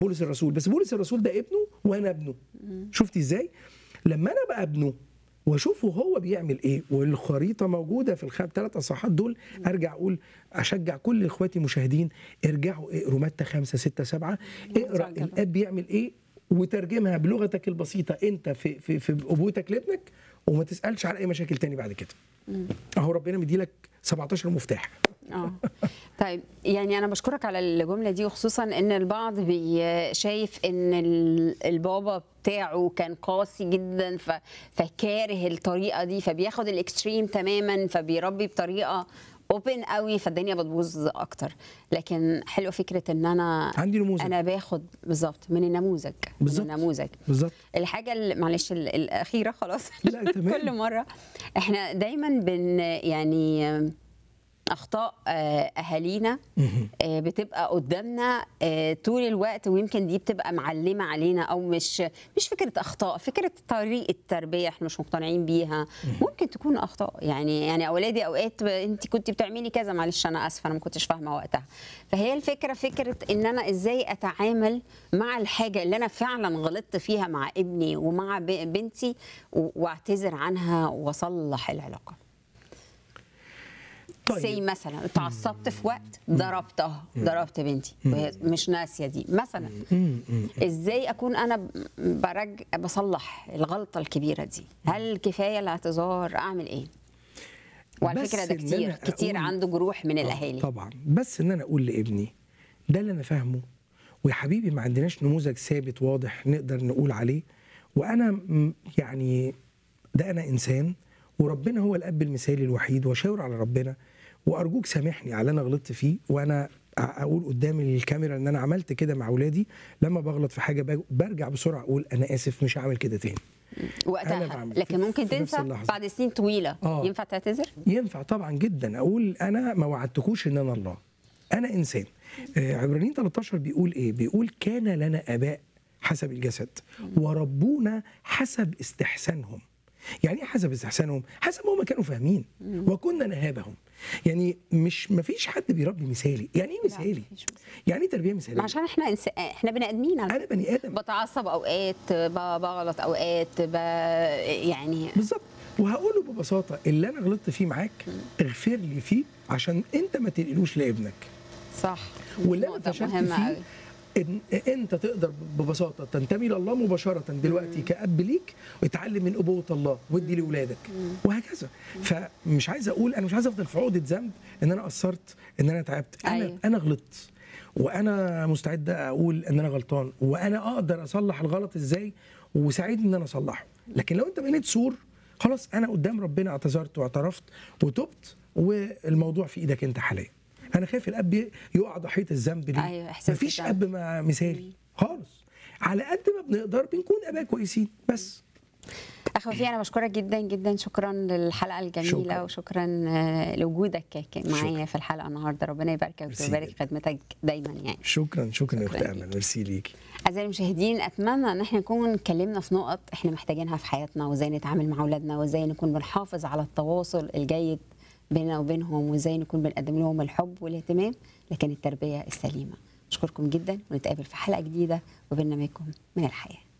بولس الرسول بس بولس الرسول ده ابنه وانا ابنه شفتي ازاي لما انا بقى ابنه واشوفه هو بيعمل ايه والخريطه موجوده في الخم ثلاث اصحاحات دول ارجع اقول اشجع كل اخواتي المشاهدين ارجعوا اقروا متى 5 6 7 اقرا جدا. الاب بيعمل ايه وترجمها بلغتك البسيطه انت في في في ابوتك لابنك وما تسالش على اي مشاكل تاني بعد كده اهو ربنا مديلك 17 مفتاح اه طيب يعني انا بشكرك على الجمله دي وخصوصا ان البعض بي شايف ان ال- البابا بتاعه كان قاسي جدا ف... فكاره الطريقه دي فبياخد الاكستريم تماما فبيربي بطريقه اوبن قوي فالدنيا بتبوظ اكتر لكن حلوه فكره ان انا عندي نموذج. انا باخد بالظبط من النموذج من بالظبط. النموذج بالظبط الحاجه اللي معلش ال- الاخيره خلاص لا، تمام. كل مره احنا دايما بن يعني اخطاء آه، اهالينا آه، بتبقى قدامنا آه، طول الوقت ويمكن دي بتبقى معلمه علينا او مش مش فكره اخطاء فكره طريقه تربيه احنا مش مقتنعين بيها ممكن تكون اخطاء يعني يعني اولادي اوقات ب- انت كنت بتعملي كذا معلش انا اسفه انا ما كنتش فاهمه وقتها فهي الفكره فكره ان انا ازاي اتعامل مع الحاجه اللي انا فعلا غلطت فيها مع ابني ومع ب- بنتي و- واعتذر عنها واصلح العلاقه طيب. سي مثلا اتعصبت في وقت ضربتها ضربت بنتي وهي مش ناسيه دي مثلا ازاي اكون انا ب- برج بصلح الغلطه الكبيره دي هل كفايه الاعتذار اعمل ايه وعلى بس فكره ده إن كتير أنا كتير أقول- عنده جروح من آه، الاهالي طبعا بس ان انا اقول لابني ده اللي انا فاهمه ويا حبيبي ما عندناش نموذج ثابت واضح نقدر نقول عليه وانا م- يعني ده انا انسان وربنا هو الاب المثالي الوحيد واشاور على ربنا وارجوك سامحني على اللي انا غلطت فيه وانا أ- اقول قدام الكاميرا ان انا عملت كده مع اولادي لما بغلط في حاجه بج- برجع بسرعه اقول انا اسف مش هعمل كده تاني أنا وقتها بعمل لكن في- ممكن في نفس تنسى اللحظة. بعد سنين طويله آه. ينفع تعتذر ينفع طبعا جدا اقول انا ما وعدتكوش ان انا الله انا انسان آه، عبرانيين 13 بيقول ايه بيقول كان لنا اباء حسب الجسد وربونا حسب استحسانهم يعني ايه حسب استحسانهم حسب ما هم كانوا فاهمين وكنا نهابهم يعني مش ما فيش حد بيربي مثالي يعني ايه مثالي مفيش مثالي. يعني ايه تربيه مثاليه ما عشان احنا إنس... احنا بني ادمين على انا بني ادم بتعصب اوقات ب- بغلط اوقات ب... يعني بالظبط وهقوله ببساطه اللي انا غلطت فيه معاك اغفر لي فيه عشان انت ما تنقلوش لابنك صح واللي انا نقطة فشلت مهمة فيه قوي. إن انت تقدر ببساطه تنتمي لله مباشره دلوقتي كاب ليك وتعلم من ابوه الله وادي لاولادك وهكذا فمش عايز اقول انا مش عايز افضل في عقده ذنب ان انا قصرت ان انا تعبت انا أيوة. انا غلطت وانا مستعد اقول ان انا غلطان وانا اقدر اصلح الغلط ازاي وساعدني ان انا اصلحه لكن لو انت بنيت سور خلاص انا قدام ربنا اعتذرت واعترفت وتبت والموضوع في ايدك انت حاليا انا خايف الاب يقع ضحيه الذنب دي أيوة، إحساس مفيش بالذنب. اب ما مثالي خالص على قد ما بنقدر بنكون اباء كويسين بس اخ وفي انا بشكرك جدا جدا شكرا للحلقه الجميله شكراً. وشكرا آه، لوجودك ك- معايا شكراً. في الحلقه النهارده ربنا يباركك ميرسي ويبارك جداً. خدمتك دايما يعني شكرا شكرا يا شكراً اخت امل ميرسي ليكي اعزائي المشاهدين اتمنى ان احنا نكون اتكلمنا في نقط احنا محتاجينها في حياتنا وازاي نتعامل مع اولادنا وازاي نكون بنحافظ على التواصل الجيد بيننا وبينهم وازاي نكون بنقدم لهم الحب والاهتمام لكن التربيه السليمه اشكركم جدا ونتقابل في حلقه جديده وبرنامجكم من الحياه